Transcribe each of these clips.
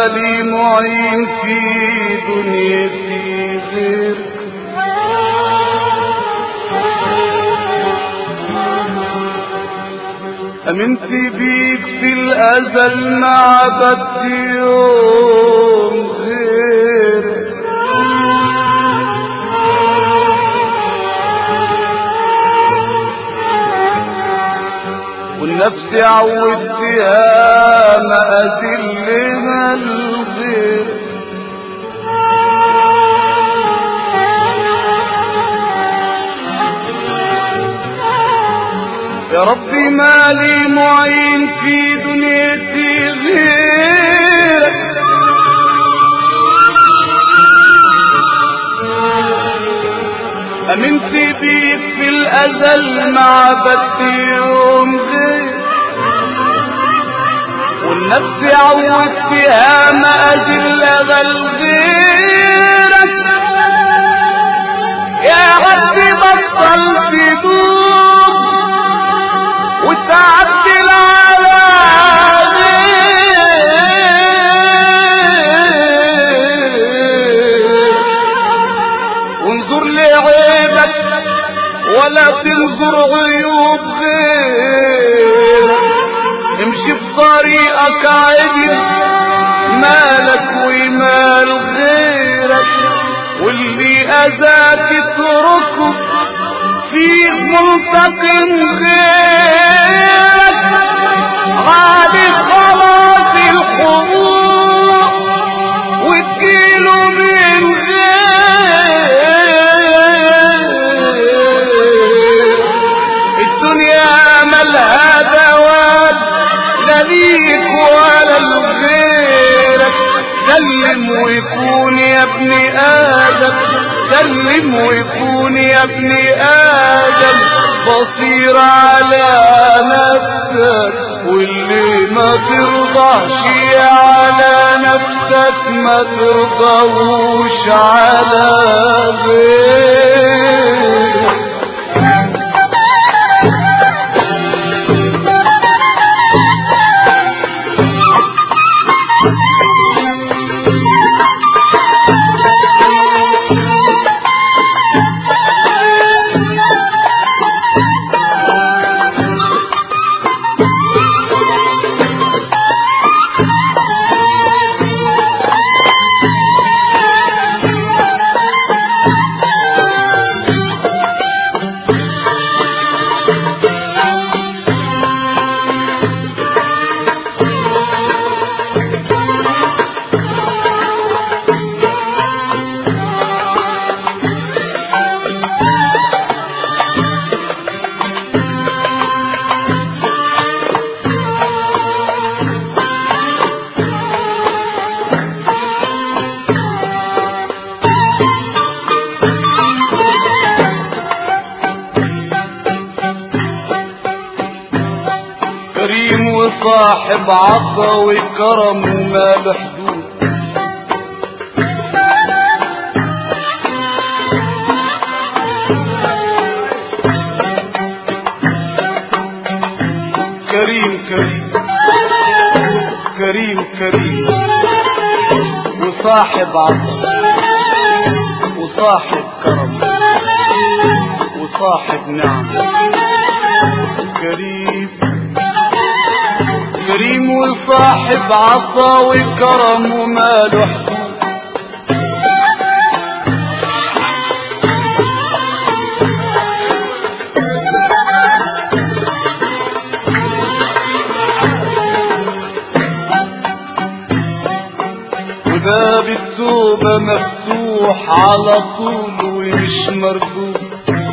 لي معين في دنيتي غيرك أمنت بيك في الأزل ما عبدت يوم غيرك والنفس عودتها ما أذلها الغير يا ربي ما لي معين في دنيتي غيرك أمنت بيك في الأزل ما عبدت يوم غير والنفس عودت فيها ما أجل غل غيرك يا ربي بطل في دور وتعدل على غير وانظر لعيبك ولا تنظر عيوب غيرك امشي في طريقك عدل مالك ومال غيرك واللي اذاك اتركه في منتقم غيرك غالي خلاص الحقوق وتجيله من غير الدنيا ملها دواب لا ليك ولا لغيرك سلم ويكون يا ابن ادم سلم ويكون يا ابن ادم بصير على نفسك واللي ما ترضاش على نفسك ما ترضوش على غيرك كريم وصاحب عطا وكرم وما له حدود كريم كريم كريم كريم وصاحب عطا وصاحب كرم وصاحب نعم كريم كريم وصاحب عطا وكرم وما له حدود وباب التوبة مفتوح على طول ومش مردود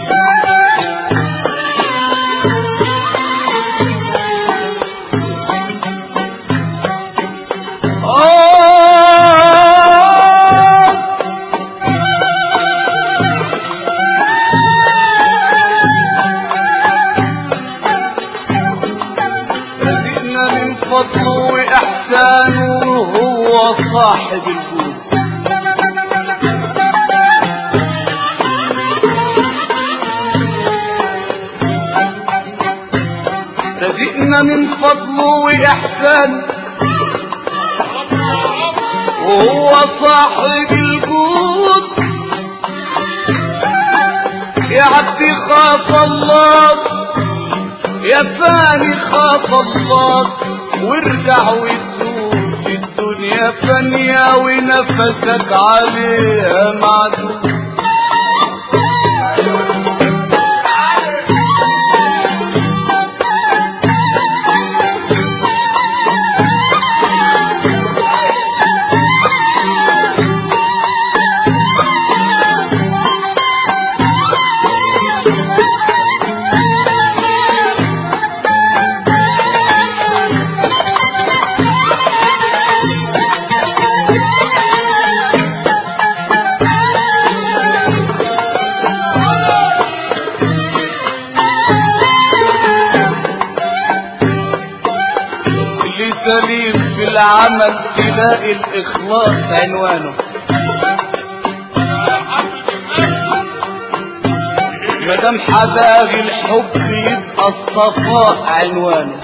آه رزقنا من فضله وإحسانه وهو صاحب الجود رزقنا من فضله وإحسانه وهو صاحب الجود يا عبدي خاف الله يا فاني خاف الله وارجع وتوب في الدنيا فانية ونفسك عليها معدود اللي سليم في العمل تلاقي الإخلاص عنوانه مدام حداغي الحب يبقى الصفاء عنوانه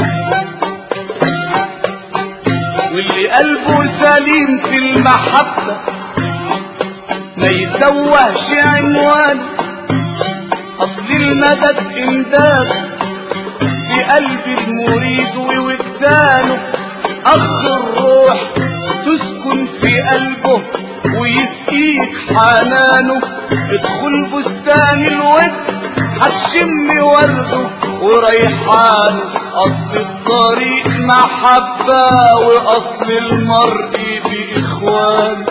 واللي قلبه سليم في المحبة ما يتوهش عنوانه أصل المدد إمداد في قلب المريد ووجدانه أخ الروح تسكن في قلبه ويسقيك حنانه ادخل بستان الود هتشم ورده وريحانه أصل الطريق محبة وأصل المرء بإخوانه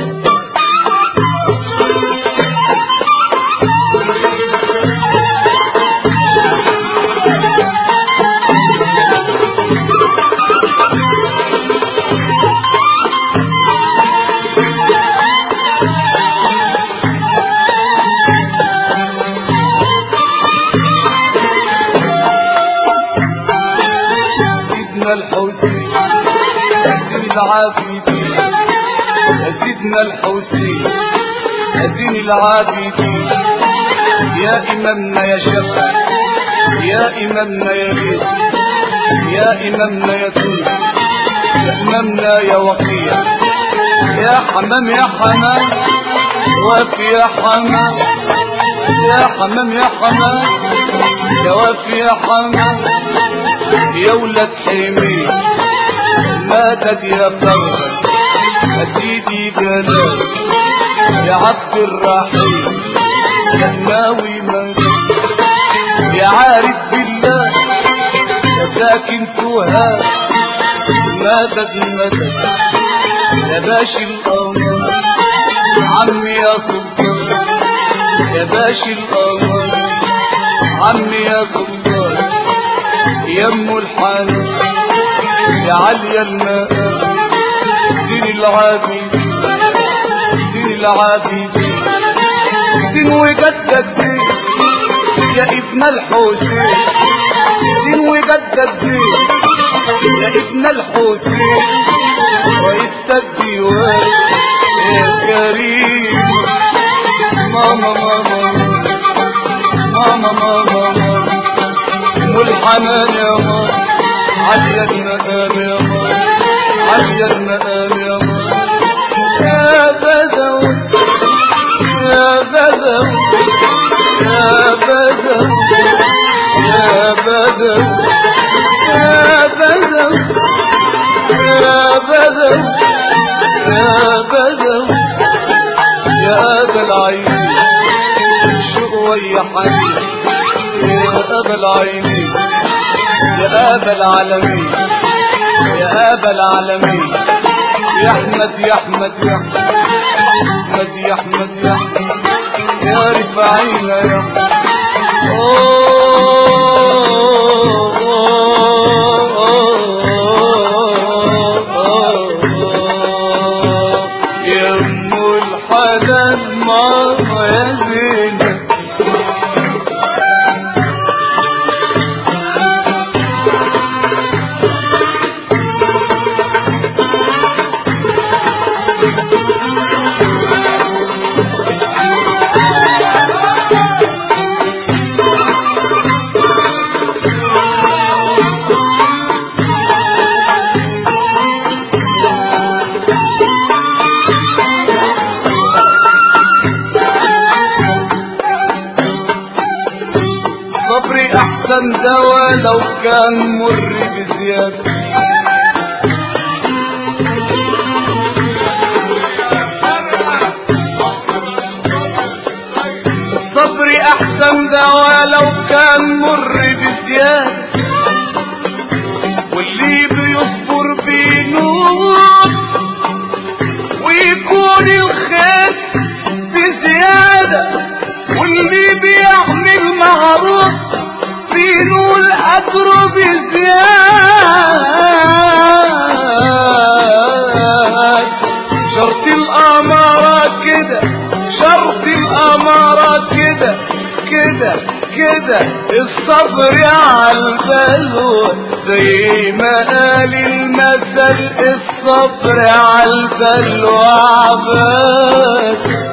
سيدنا الحسين أزين العابدين يا سيدنا الحسين أزين العابدين يا إمامنا يا شفا يا إمامنا يا بيت يا إمامنا يا تونس يا إمامنا يا وقيع يا حمام يا حمام وافي يا حمام يا حمام يا حمام يا وافي يا حمام يا ولد حميد مدد يا فرغ يا سيدي جلال يا عبد الرحيم يا ناوي مدد يا عارف بالله يا ساكن سوهاج مدد مدد يا باشي القمر عمي يا سلطان يا باشي القمر عمي يا سلطان يا ام الحنان يا عليا الماء دين العابدين دين العابدين دين وجدك دين يا ابن الحسين دين وجدك دين يا ابن الحسين رئيس الديوان يا كريم ماما ماما ماما ماما ماما ام الحنان يا ماما عليا المقام يا ماما عليا المقام يا ماما يا بدو يا بدو يا بدو يا بدو يا بدو يا بدو يا بدو يا ابا العين شوية حنين يا ابا العين يا ابا العالمين يا ابا العالمين يا احمد يا احمد يا احمد يا احمد يا احمد يا رفعينا يا يا ام الحنان ماما يا زينب الصبر احسن دواء لو كان مر بزيادة الصبر احسن دواء لو كان مر بزيادة واللي بيصبر بينور ويكون الخير بزيادة واللي بيعمل معروف بينول أجره بزيادة شرط الأمارة كده شرط الأمارة كده كده كده الصبر على البلوى زي ما قال المثل الصبر على البلوى عباد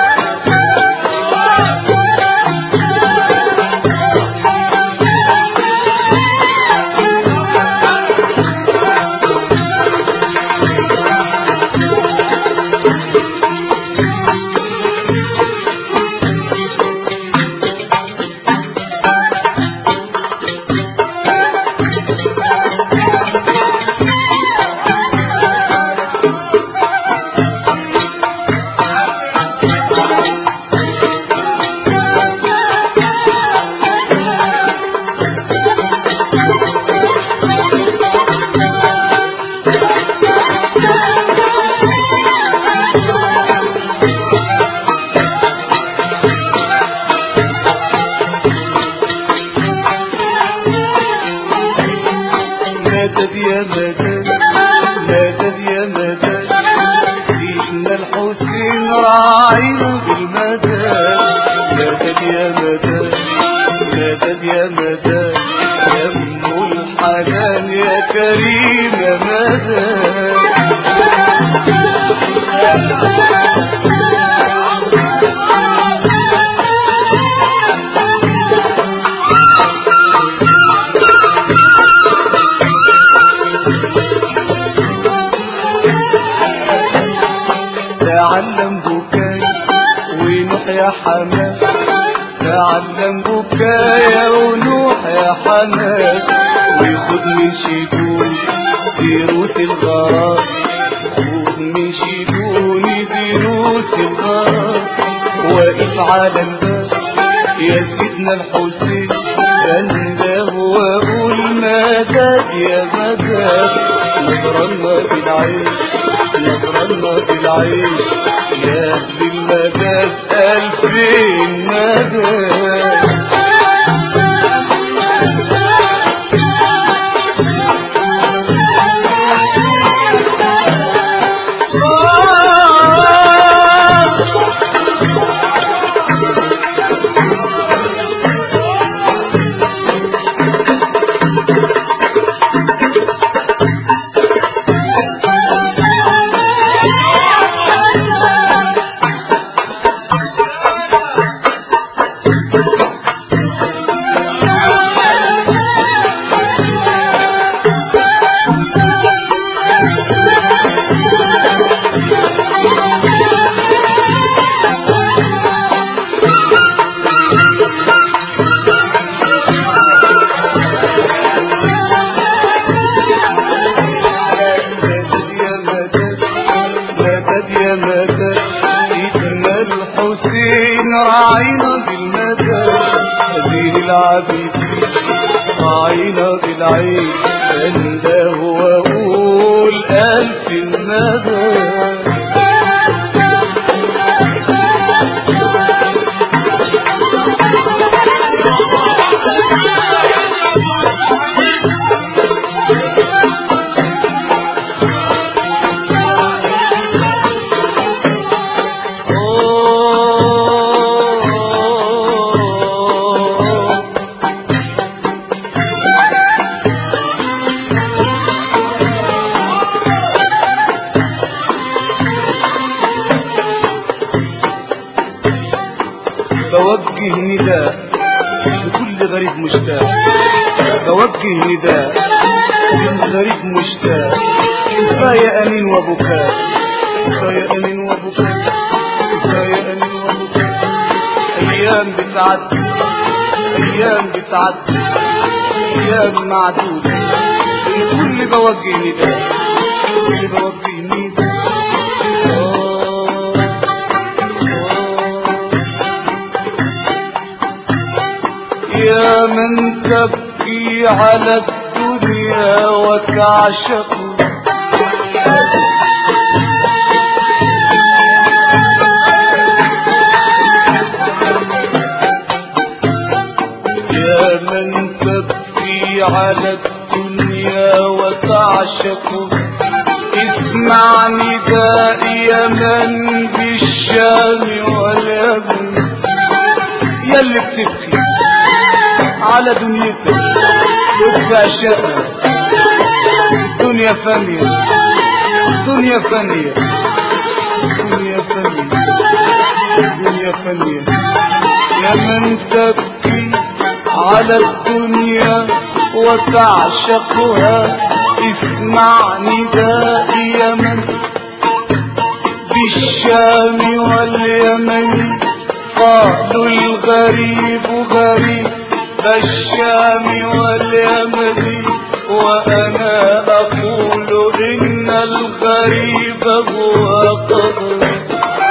مدد يا مدد مدد يا مدد سيدنا الحسين راعينا بالمدد مدد يا مدد مدد يا مدد يا ام الحنان يا كريم يا مدد تعلم بكاي ونوح يا حماد تعلم بكايا ونوح يا حماد وخد من شدون دروس الغرام خد من شدوني دروس الغرام واقف على الباب يا سيدنا الحسين بنده واقول مدد يا مدد نظرنا في العين نظرنا في العين يا اهل المدد الفين مدد مدد يا مدد مدد يا مدد سيدنا الحسين راعينا بالمدد دين العبيدين راعينا بالعين عنده واقول الف مدد بوجه نداء لكل غريب مشتاق بوجه نداء للغريب مشتاق كفاية أمين وبكاء كفاية أمين وبكاء كفاية أمين وبكاء أيام بتعدي ايام بتعدي ايام معدودة الكل بوجه نداء الكل بوجه نداء آه، آه. يا من تبكي على الدنيا وتعشق يا من تبكي على الدنيا وتعشق اسمع نداء يمن بالشام واليمن يا اللي بتبكي على دنيتك وبتعشقها دنيا فانية دنيا فانية دنيا فانية دنيا فانية يا من تبكي على الدنيا وتعشقها اسمع نداء يمن بالشام واليمن قالوا الغريب غريب الشام واليمن وأنا أقول إن الغريب هو قبري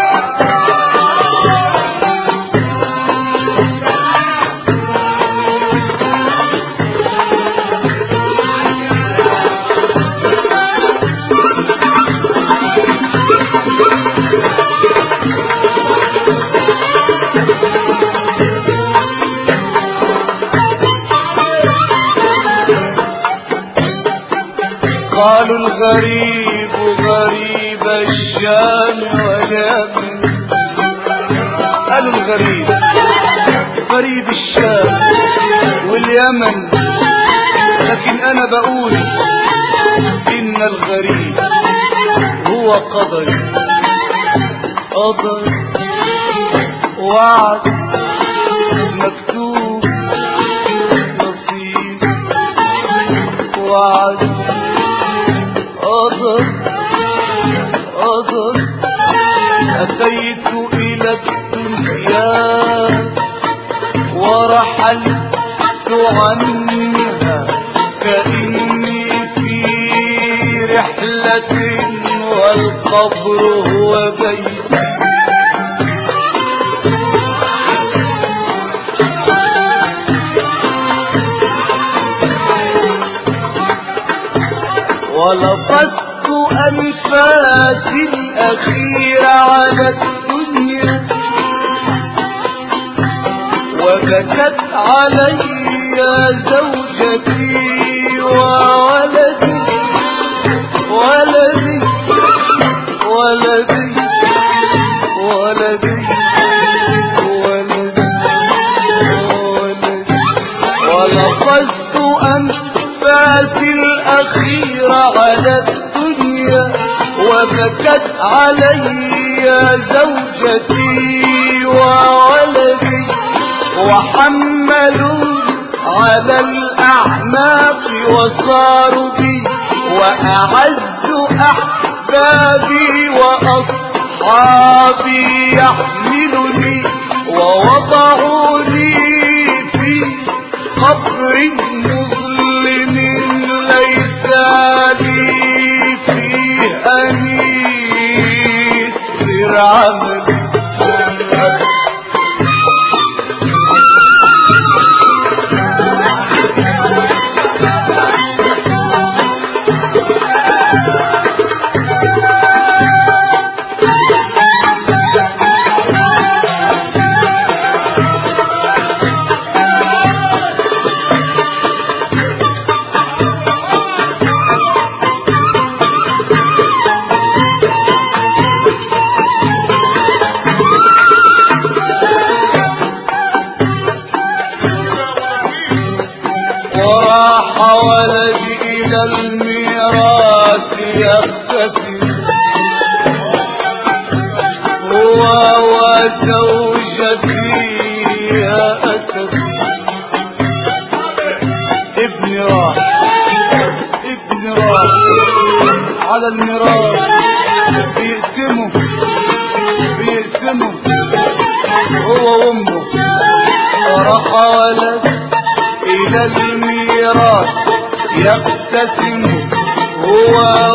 قالوا الغريب غريب الشام واليمن قالوا الغريب غريب الشام واليمن لكن انا بقول ان الغريب هو قدري قدر وعد مكتوب نصيب وعد قدر قدر أتيت إلى الدنيا ورحلت عنها كأني في رحلة والقبر هو بيتي ولفظت أنفاسي الأخيرة على الدنيا وبكت علي زوجتي وولدي ولدي ولدي ولدي ولدي ولدي ولفظت أنفاسي الأخيرة على الدنيا وبكت علي زوجتي وولدي وحملوا على الأعناق وصاروا بي وأعز أحبابي وأصحابي يحملني ووضعوني في قبر مظلم ليس لي فيه أنيس عمل وراح ولدي إلى الميراث يختفي هو وزوجتي يا أسف ابني راح ابني راح على الميراث بيقسمه بيقسمه هو وامه وراح ولد إلى الميراث يقتسم هو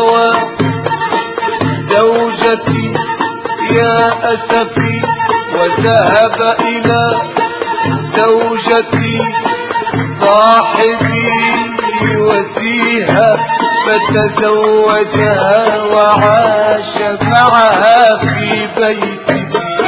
وزوجتي يا أسفي وذهب إلى زوجتي صاحبي وسيها فتزوجها وعاش معها في بيتي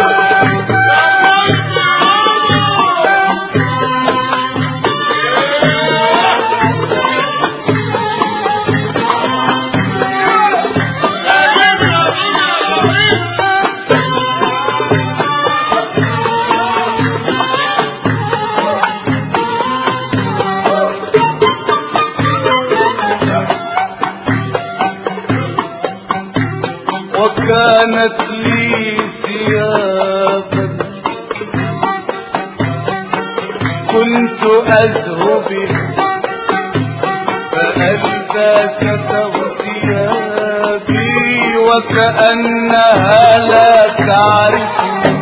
وكانت لي ثيابا كنت أزهو بها فألبسته ثيابي وكأنها لا تعرفني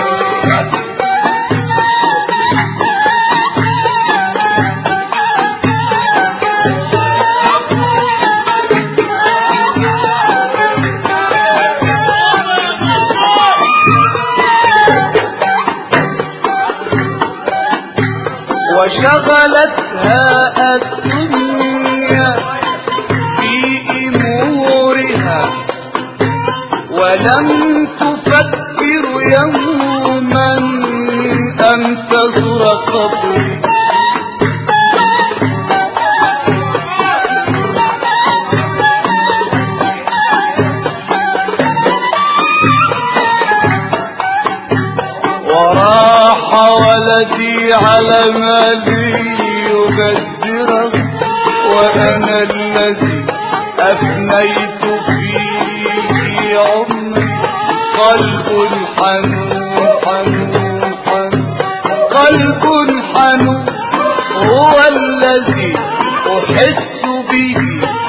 وشغلتها الدنيا في أمورها ولم تفكر يوما أن تزور قبري وراح ولدي على مالي يبذره وأنا الذي أفنيت فيه عمري قلب حنون حنون حنون قلب حنون هو الذي أحس به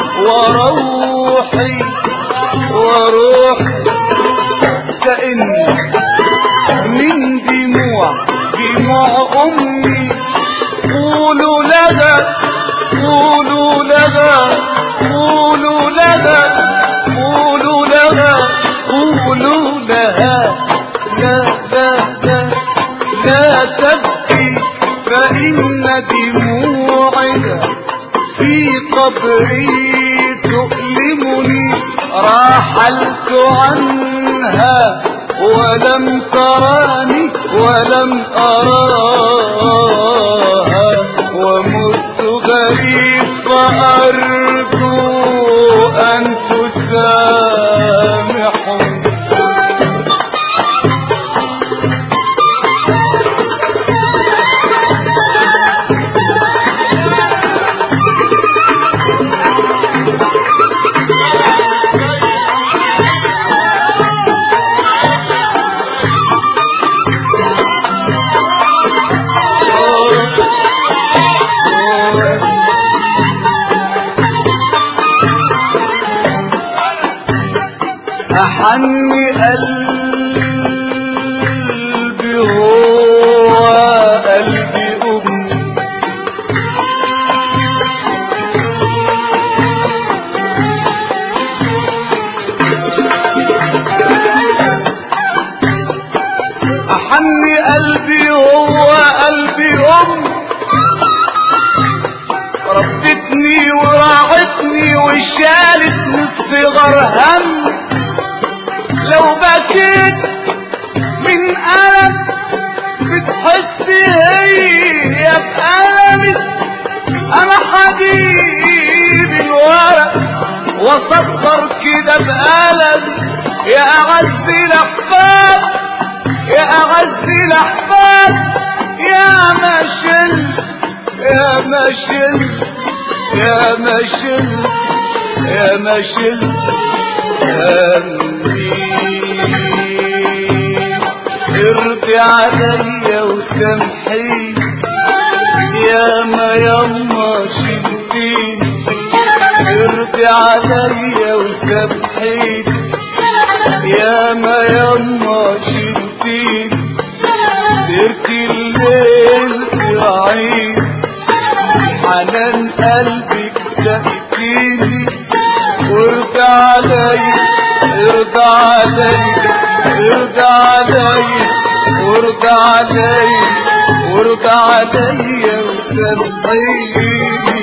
وروحي وروحي كأني من دموع دموع أمي قولوا لها قولوا لها قولوا لها قولوا لها قولوا لها لا لا لا لا تبكي فإن دموعها في قبري تؤلمني راحلت عنها ولم تراني ولم أراها ومت غريب فأرجو أن تسامحني أحني قلبي هو قلبي أمي أحني قلبي هو قلبي أمي ربتني وراعتني وشالت نصف غرهم لو بكيت من ألم بتحس هي بألمي أنا حبيب الورق وصدر كده بألم يا أعز الأحباب يا أعز الأحباب يا مشل يا مشل يا مشل يا مشل ارضي عليا وسامحيني يا ما يما شلتيني ارضي عليا وسامحيني يا ما يما شلتيني سرت الليل بعيد حنان قلبك سقتيني وارضى علي ارضى علي ارضى علي وارضى علي وارضى علي وسامحيني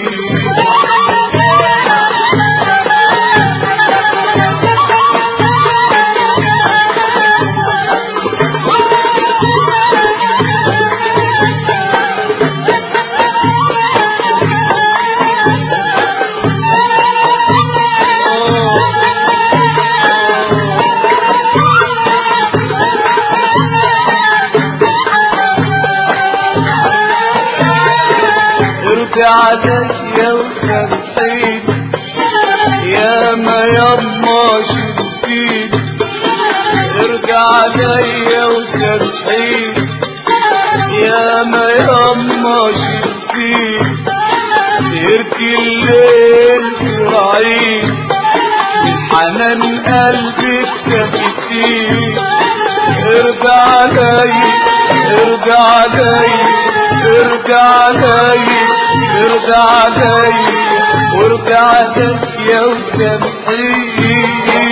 ارجع عليا وسامحيني يا ما يما شفتيني ارجع عليا وسامحيني يا ما يما شفتيني يركي الليل في عيني حنان قلبك سكتيني ارجع عليا ارجع عليا ارجع علي ارجع علي وارجع علي وسامحيني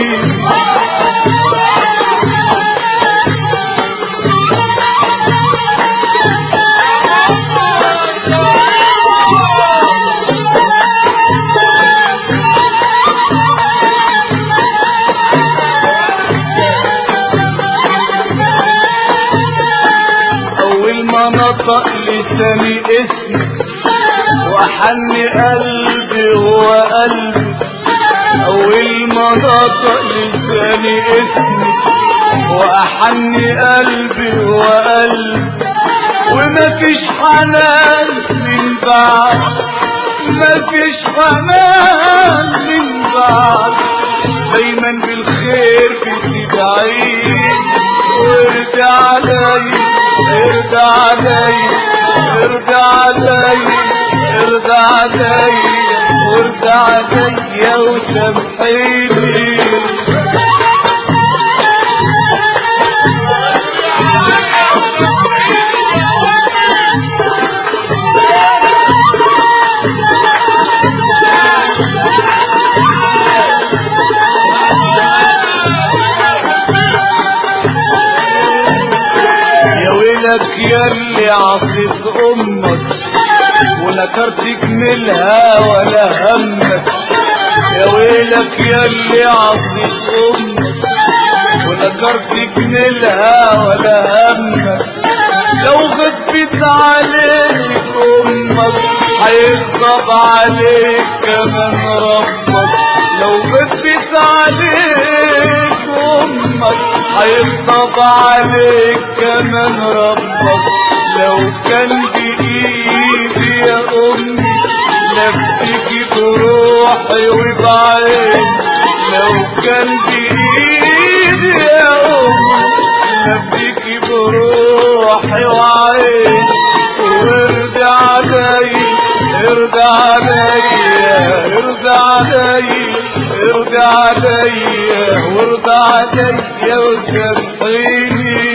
اول ما نطق لساني اسمك وحن قلبي هو قلبي اول ما نطق لساني اسمك واحن قلبي هو قلبي ومفيش حنان من بعد مفيش حنان من بعد دايما بالخير بتدعيني وارجع علي ارجع علي ارجع علي ارجع علي وارجع علي وسامحيني يا ويلك يا اللي عصيت امك ونكرت جميلها ولا همك يا ويلك يا اللي عصيت امك ونكرت جميلها ولا همك لو غضبت عليك امك هيغضب عليك كمان ربك لو غضبت عليك امك هيغضب عليك كمان ربك لو كان بايدي يا امي لفتكي بروحي وبعين لو كان بايدي يا امي لفتكي بروحي وعين وارجع علي ارجع علي ارجع علي ارجع علي وارجع علي وسامحيني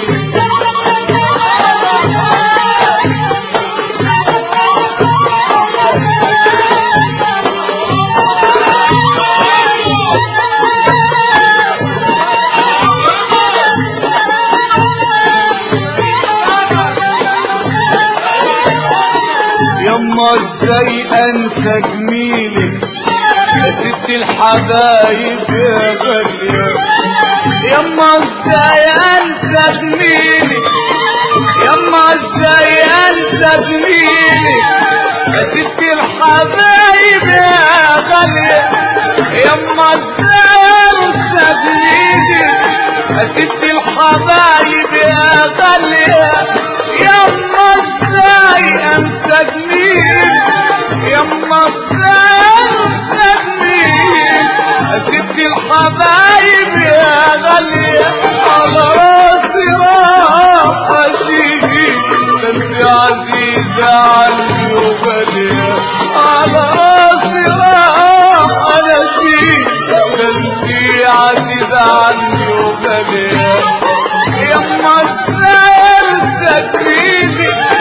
يما ازاي انسى جميلك يا ست الحبايب يا غالية يما ازاي انسى جميلك يما ازاي انسى جميلك يا ست الحبايب يا غالية يما ازاي انسى جميلك يا ست الحبايب يا غالية يما ازاي انسى جميل يما ازاي انسى جميل ست الحبايب يا غالية على راسي راح اشيل انت عزيزة عني وغالية على راسي راح انا اشيل انت عزيزة عني وغالية يما ازاي انسى جميلي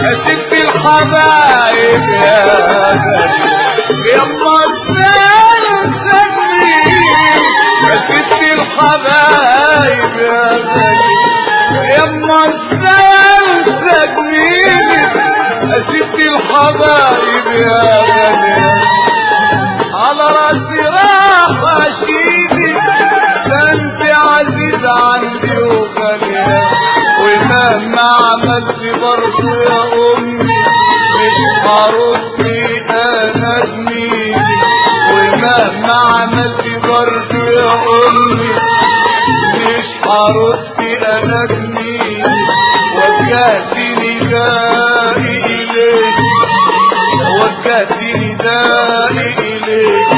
ست الحبايب يا غالي يما تنسكني يا ست الحبايب يا غالي يما تنسكني يا ست الحبايب يا غالي على راسي راح اشيدي ده انت عزيز عندي وغالية ومهما عملت برضه يا امي مش هردي انا جميلي ومهما عملت برضه يا امي مش هردي انا جميلي وجهتني دائي اليك وجهتني دائي اليك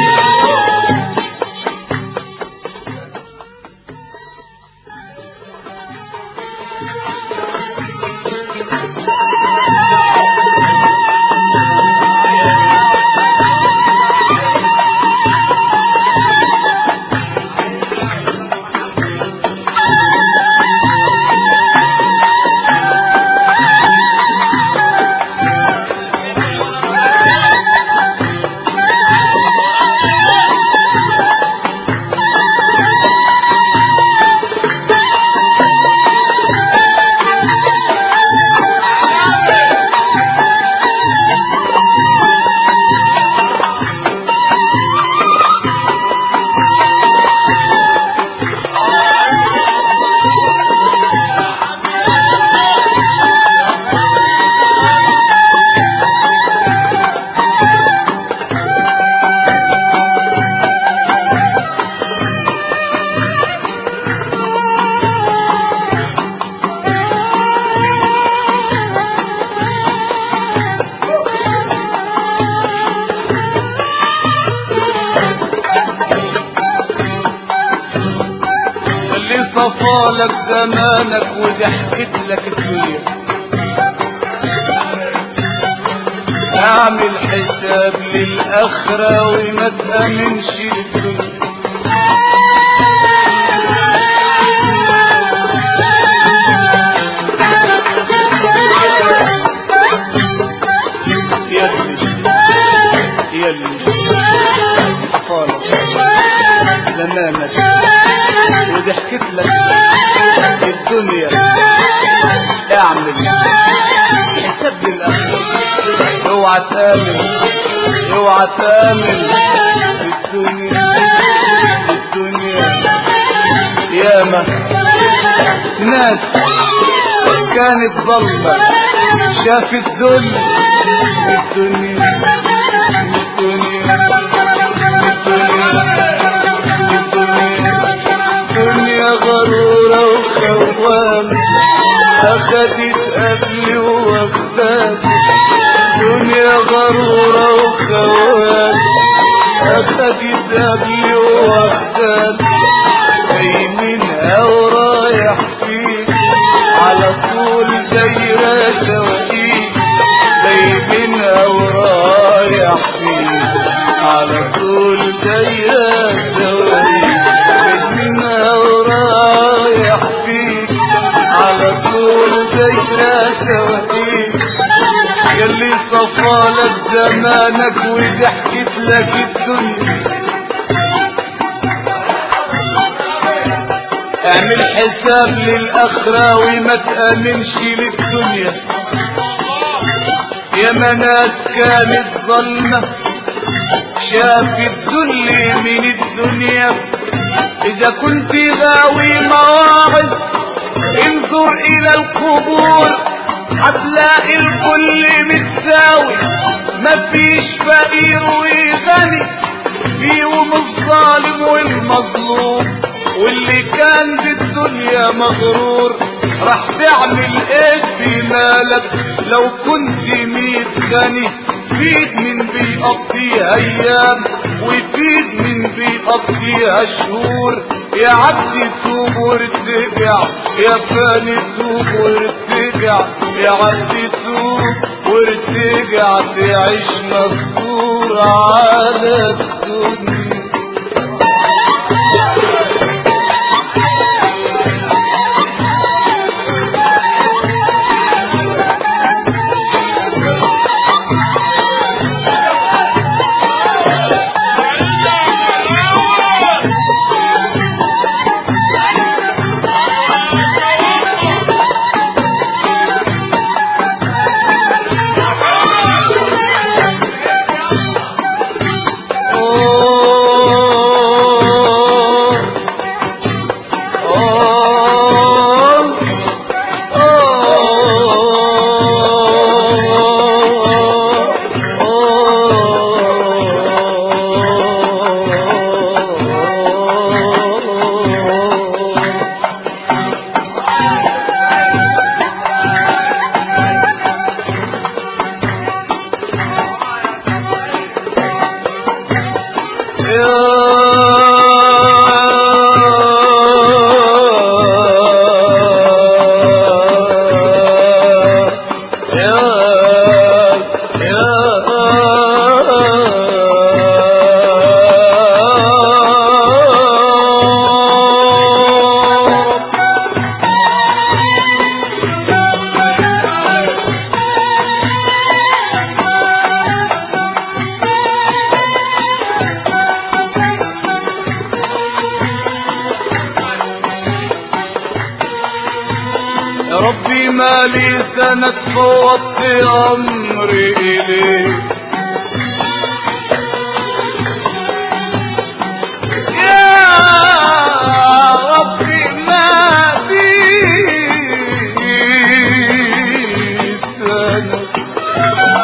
اللي صفالك زمانك وضحكت لك الدنيا اعمل حساب للآخرة وما تأمنش للدنيا يلي يلي صفالك زمانك وضحكت لك الدنيا اعمل حساب للآخرة اوعى تآمن اوعى تآمن الدنيا الدنيا ياما ناس كانت ظلمة شافت ذل الدنيا الدنيا الدنيا دنيا غرورة وخوام أخدت قبلي وواخدات دنيا غرورة وخوام أخدت قبلي وواخدات جاي منها ورايح فيك على طول دايرة سواقيك جاي منها ورايح فيك على طول دايرة سواقيك جاي منها ورايح فيك على طول دايرة سواقيك يلي صفالك زمانك وضحكت لك الدنيا اعمل حساب للآخرة وما تأمنش للدنيا يا مناس كانت ظلمة شافت ذل من الدنيا إذا كنت غاوي مواعظ انظر إلى القبور هتلاقي الكل متساوي مفيش فقير وغني فيهم الظالم والمظلوم واللي كان بالدنيا مغرور راح تعمل ايه في مالك لو كنت ميت غني فيد من بيقضيها ايام ويفيد من بيقضيها شهور يا عبدي توب وارتجع يا فاني توب وارتجع يا عبدي توب وارتجع تعيش مستور على الدنيا مالي سند فوضت امري اليك يا ربي ما في سند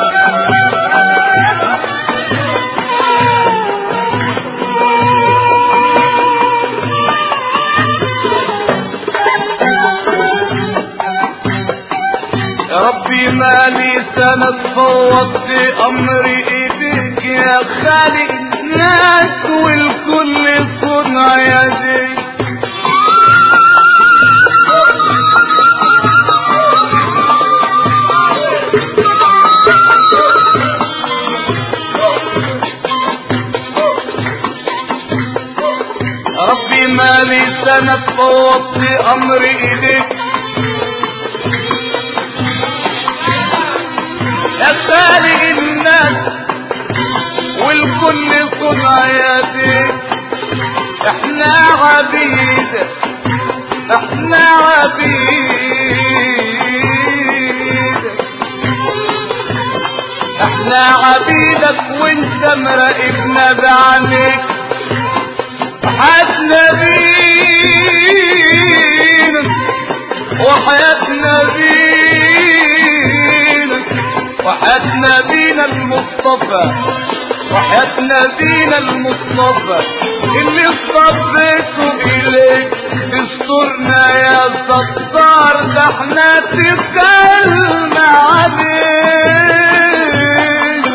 يا ربي مالي سند فوضت امري ايديك يا خالق الناس والكل صنع يديك يا ربي مالي سند فوضت امري ايديك يا خالق الناس والكل صنع يديك احنا عبيد احنا عبيد احنا عبيدك وانت مراقبنا بعينيك حياتنا بينا وحياتنا بينا وحياتنا بينا المصطفى وحياتنا بينا المصطفى اللي اصطفيته اليك استرنا يا ستار ده احنا تكلنا عليك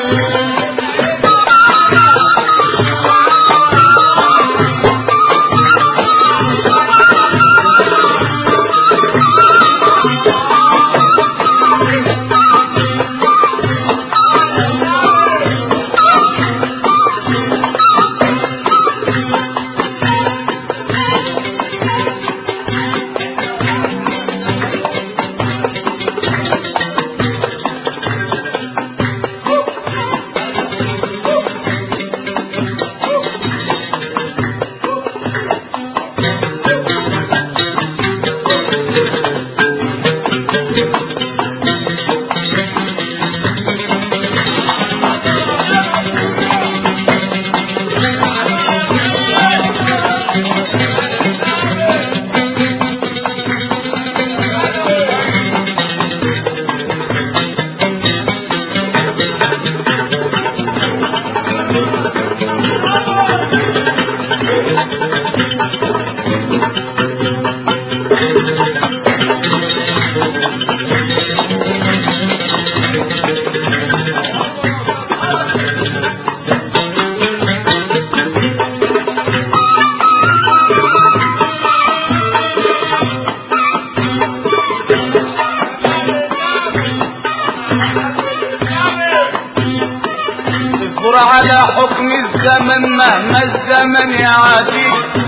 اصبر على حكم الزمن مهما الزمن يعاديك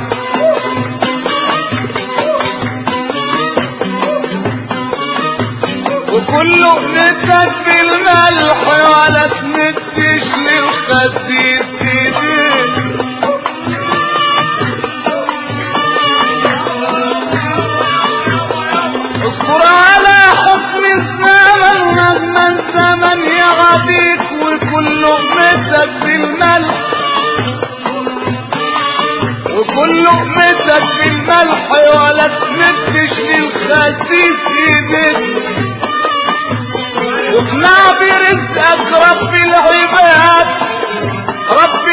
وكل لقمتك في الملح ولا تمدش للخسيس ايديك اصبر على حكم الزمن مهما الزمن يعاديك وكل لقمتك في الملح وكل لقمتك في الملح ولا تمدش للخسيس ايديك واقنع برزقك رب العباد رب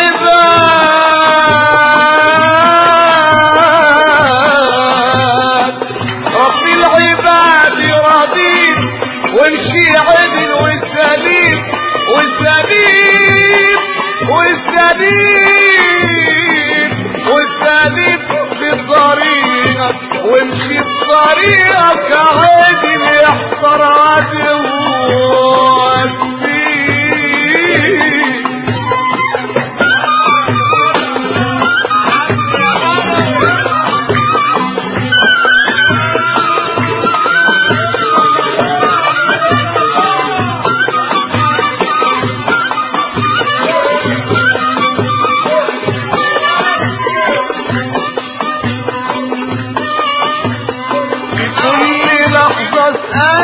العباد رب العباد راضين وامشي عدل والسليم والسليم والسليم والسليم بطريقك وامشي بطريقك عادل يحضر عدوك فيه في كل لحظة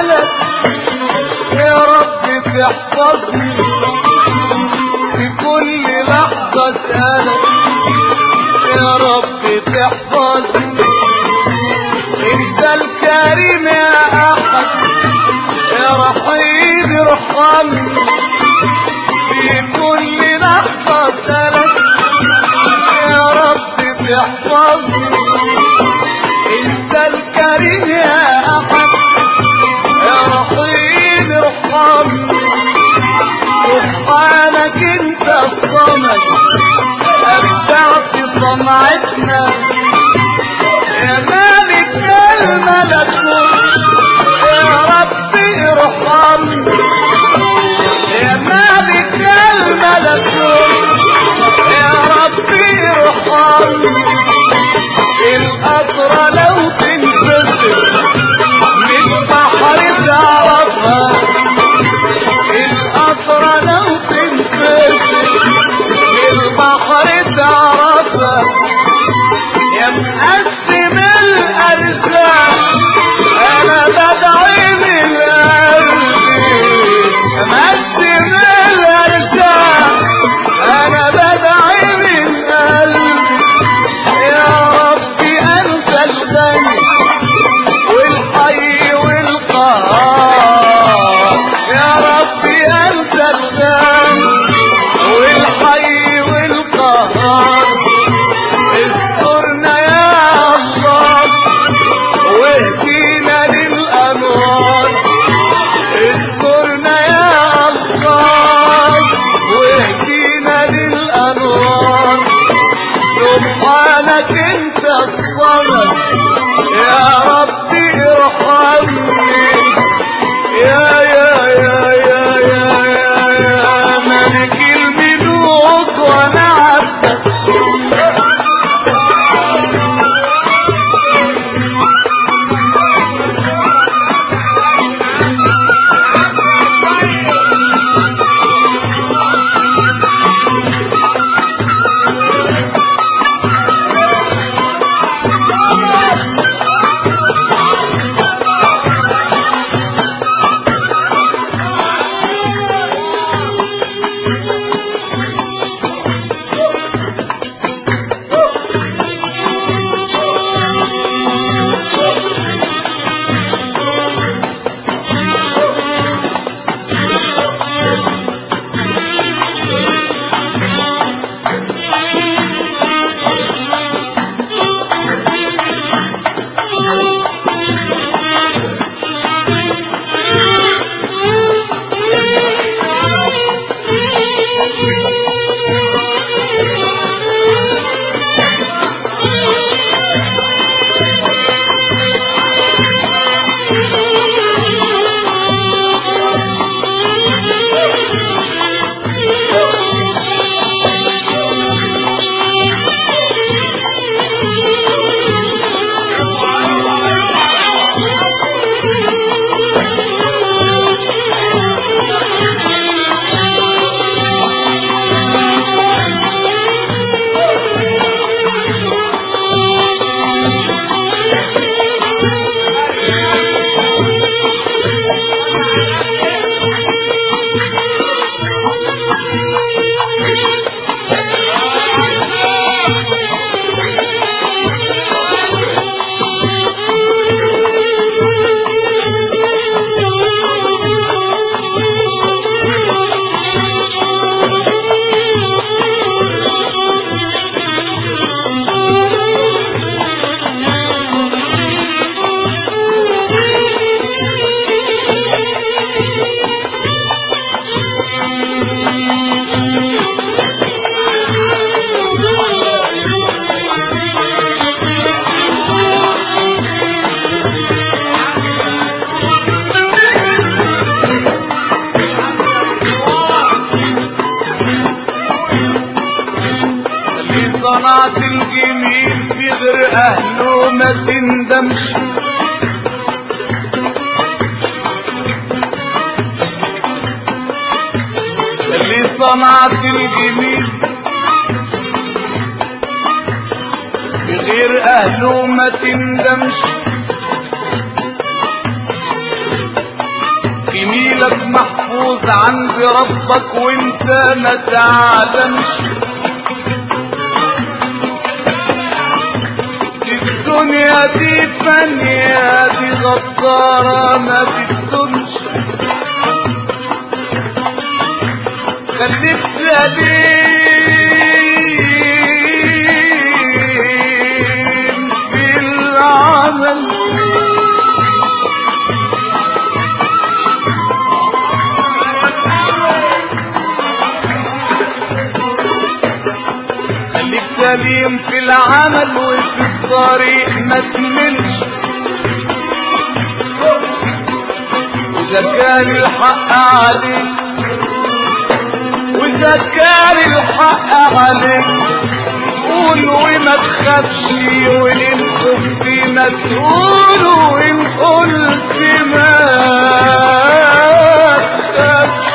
واسألك يا رب تحفظني انت الكريم يا احد يا رحيم ارحمني في كل لحظة اسألك يا رب تحفظني انت الكريم يا احد يا رحيم ارحمني سبحانك انت الصمد ابدعت صنعتنا يا مالك الملكوت يا رب ارحمني يا مالك الملكوت يا رب ارحمني القطرة لو تنفصل من بحر تعرفها القطرة لو تنفصل من بحر تعرفها يا مقسم الأرزاق أنا بدعي من قلبي يا مقسم الأرزاق أنا بدعي من قلبي يا ربي أنت الغني والحي والقهار يا ربي أنت الغني والحي والقهار اذكرنا يا الله واهدينا للأنوار اذكرنا يا الله واهدينا للأنوار سبحانك انت الصمد يا ربي ارحمني يا يا يا يا يا يا, يا ملك الملوك وانا عبدك صنعت الجميل في غير اهله ما تندمش اللي صنعت الجميل في غير اهله ما تندمش جميلك محفوظ عند ربك وانت ما تعلمش الدنيا دي فانية دي غدارة ما بتدومش خليك سليم في العمل خليك سليم في العمل وفي الطريق ما تملش إذا كان الحق عليك وإذا كان الحق عليك قول وما تخافش وإن خفت ما تقول وإن قلت ما تخافش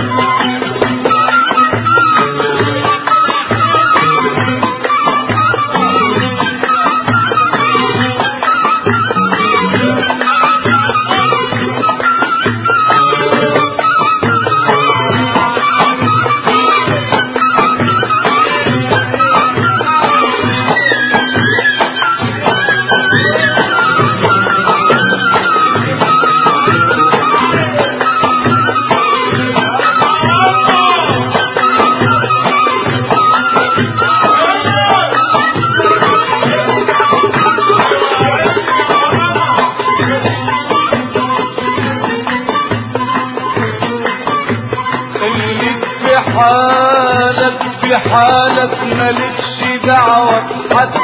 خليك في حالك في حالك مالكش دعوة بحد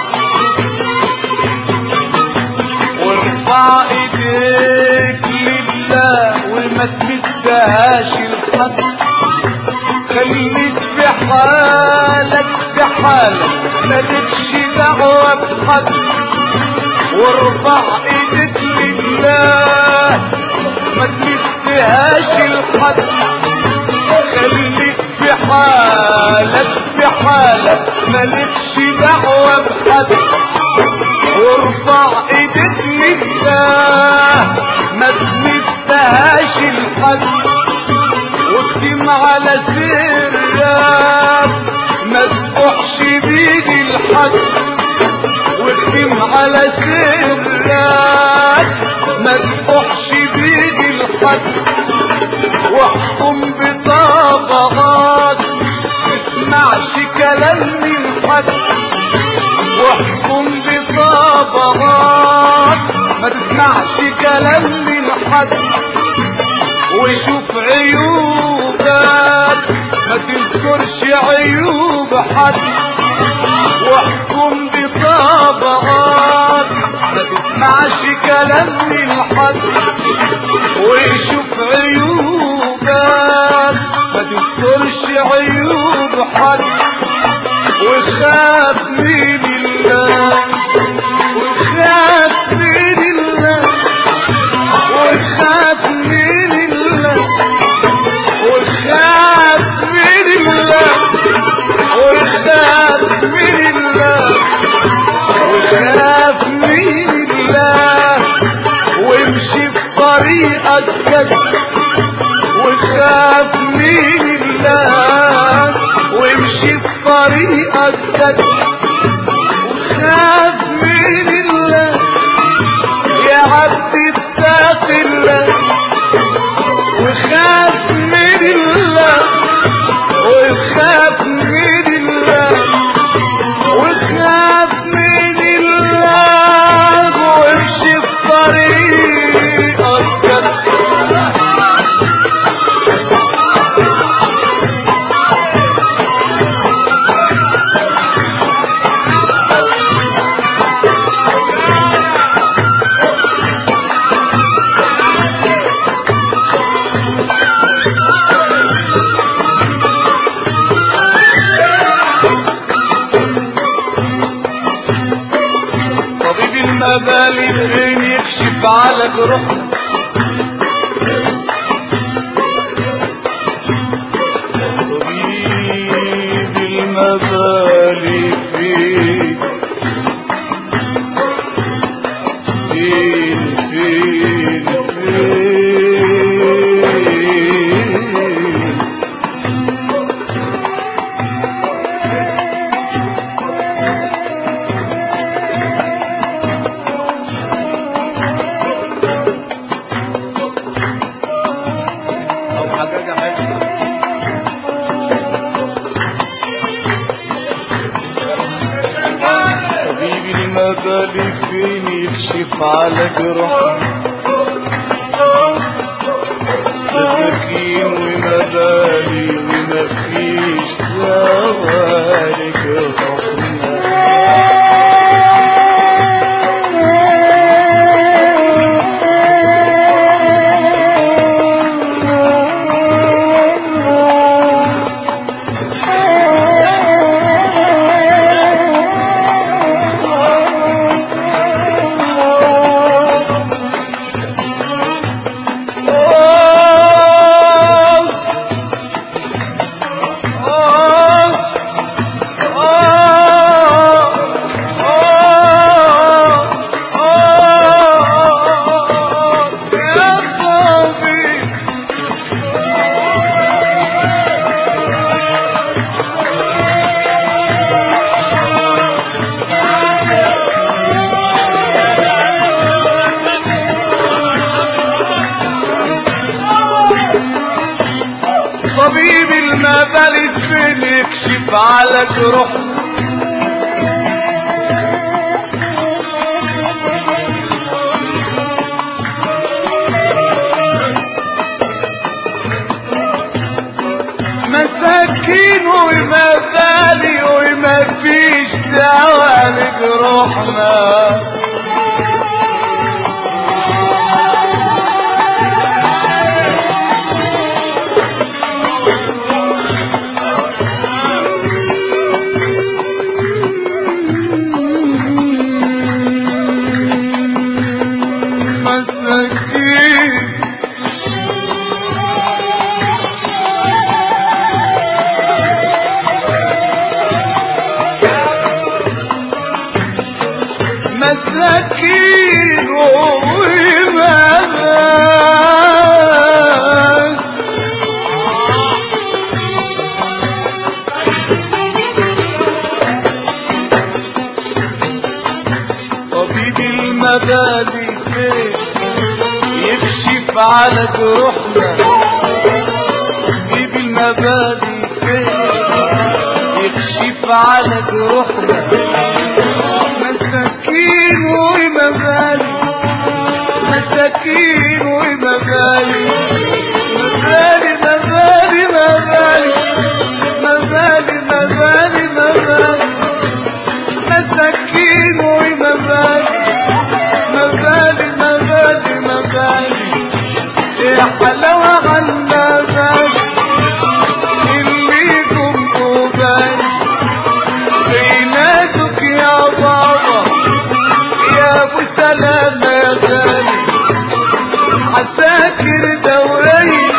وارفع ايديك لله وما تمدهاش لحد خليك في حالك في حالك مالكش دعوة بحد وارفع ايديك لله ما تمدهاش لحد خليك في حالك في حالك مالكش دعوة بحد وارفع ايدك لله ما تمدهاش لحد واكتم على سرك ما تفحش بيه لحد واكتم على سرك ما تفحش بيه لحد واحكم بطبقات تسمعش كلام من حد واحكم بطبقات ما تسمعش كلام من حد وشوف عيوبك ما تذكرش عيوب حد واحكم بطبقات ما تسمعش كلام من حد وشوف عيوبك ما تذكرش عيوب حد وخاف من الله وخاف من الله وخاف من الله وخاف من الله وخاف من الله وخاف من الله وامشي في طريقك كده وخاف من الله وامشي في طريقك كده وخاف من الله يا عبد اتق الله وخاف من الله وخاف من الله وخاف من الله وامشي في طريقك كده طبيب المبالي فين يكشف على جروحك طبيب المبالي فين فين فين فين يكشف على جروحنا مساكين ومبالي ومفيش دواء لجروحنا طبيب المبالي فين يكشف على جروحنا مساكين ومبالي وما فيش دواء لجروحنا مساكين مساكين ومبالي طبيب المبادئ فين يكشف على جروحنا طبيب المبادئ فين يكشف على جروحنا مساكين ومبادئ مساكين ومبادئ مبادئ مبادئ مبادئ مبادئ مبادئ مبادئ مساكين ومبادئ مبادئ مبادئ مبادئ يا حلاوة عالمبادئ اللي كنتوا بالي بيناتك يا بابا يا ابو سلام يا غالي عساكر دورية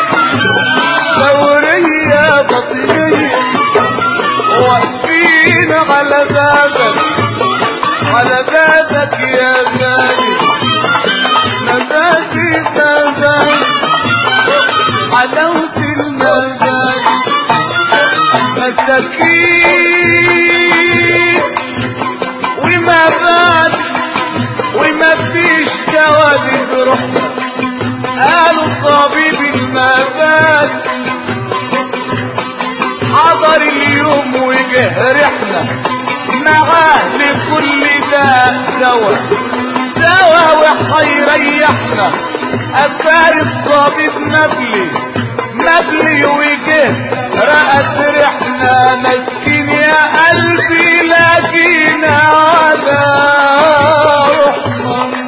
دورية بطنية واقفين على بابك على بابك يا غالي مبادئ مبادئ حلاوة المبادئ مساكين وما بعد وما فيش جواد بروحنا قالوا طبيب المباد حضر اليوم وجه رحنا معاه لكل داء دواء دواء وحيريحنا أفار الطبيب مبلي مبلي وجه رأت رحنا مسكين يا قلبي لاقينا على روحنا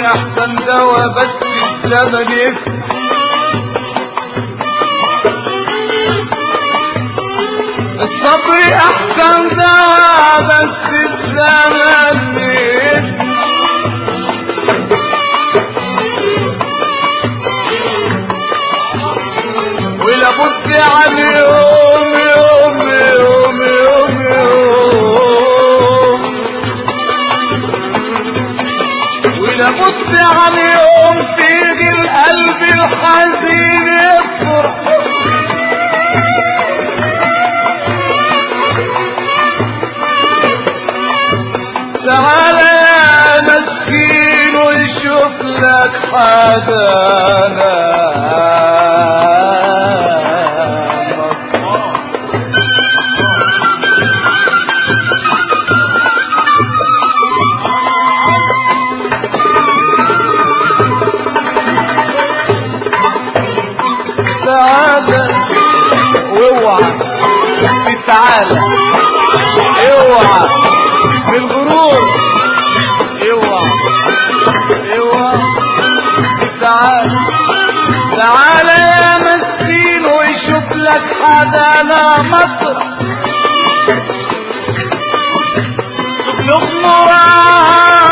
احسن دوا بس الزمن يفتح الصبر احسن دوا بس الزمن يفتح ولابد عن يوم يوم يوم يوم يوم ولابد عن يوم فيه القلب الحزين يفرح تعال يا مسكين ويشوف لك حدانا تعالى واوعى تعالى اوعى بالغرور اوعى اوعى تعالى تعالى يا مسكين ويشوف لك حدانا مطر تطلق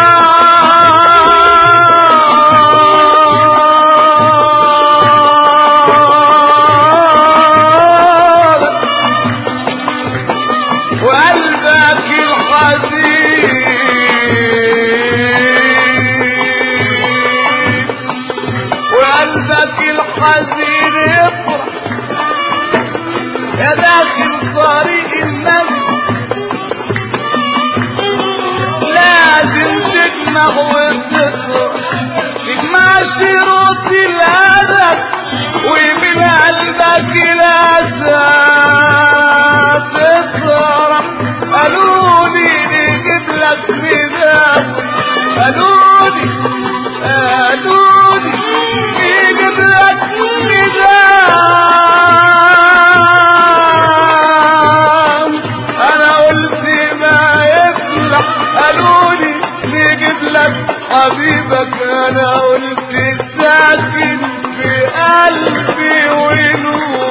مراد وقلبك الحزين وقلبك الحزين يفرح يا داخل طريق النبي لازم تجمع وتفرح تجمع شروط الهدف ومن قلبك الاساس تفرح قالوا لي نجيب لك ميزان قالوا لي قالوا لي نجيب لك ميزان انا قلت ما يفلح قالوا لي نجيب لك حبيبك انا قلت ساكن في قلبي ونور